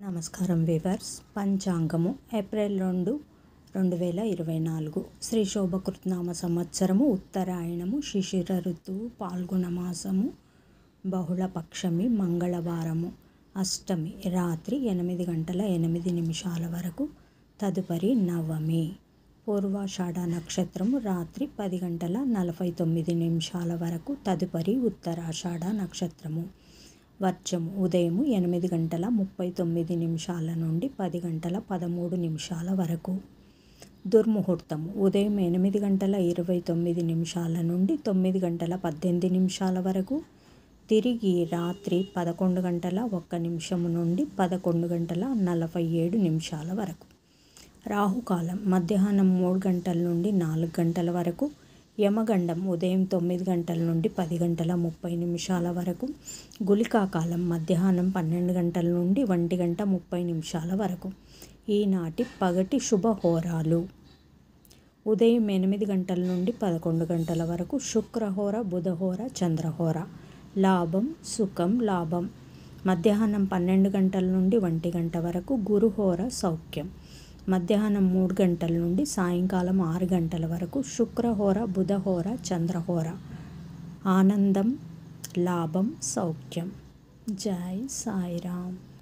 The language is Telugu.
నమస్కారం వివర్స్ పంచాంగము ఏప్రిల్ రెండు రెండు వేల ఇరవై నాలుగు శ్రీ శోభకృత్నామ సంవత్సరము ఉత్తరాయణము శిశిర ఋతువు పాల్గొన మాసము బహుళపక్షమి మంగళవారము అష్టమి రాత్రి ఎనిమిది గంటల ఎనిమిది నిమిషాల వరకు తదుపరి నవమి పూర్వాషాఢ నక్షత్రము రాత్రి పది గంటల నలభై తొమ్మిది నిమిషాల వరకు తదుపరి ఉత్తరాషాఢ నక్షత్రము వర్జము ఉదయం ఎనిమిది గంటల ముప్పై తొమ్మిది నిమిషాల నుండి పది గంటల పదమూడు నిమిషాల వరకు దుర్ముహూర్తము ఉదయం ఎనిమిది గంటల ఇరవై తొమ్మిది నిమిషాల నుండి తొమ్మిది గంటల పద్దెనిమిది నిమిషాల వరకు తిరిగి రాత్రి పదకొండు గంటల ఒక్క నిమిషము నుండి పదకొండు గంటల నలభై ఏడు నిమిషాల వరకు రాహుకాలం మధ్యాహ్నం మూడు గంటల నుండి నాలుగు గంటల వరకు యమగండం ఉదయం తొమ్మిది గంటల నుండి పది గంటల ముప్పై నిమిషాల వరకు గుళికాకాలం మధ్యాహ్నం పన్నెండు గంటల నుండి ఒంటి గంట ముప్పై నిమిషాల వరకు ఈనాటి పగటి శుభహోరాలు ఉదయం ఎనిమిది గంటల నుండి పదకొండు గంటల వరకు శుక్రహోర బుధహోర చంద్రహోర లాభం సుఖం లాభం మధ్యాహ్నం పన్నెండు గంటల నుండి ఒంటి గంట వరకు గురుహోర సౌఖ్యం మధ్యాహ్నం మూడు గంటల నుండి సాయంకాలం ఆరు గంటల వరకు శుక్రహోర బుధహోర చంద్రహోర ఆనందం లాభం సౌఖ్యం జై సాయిరామ్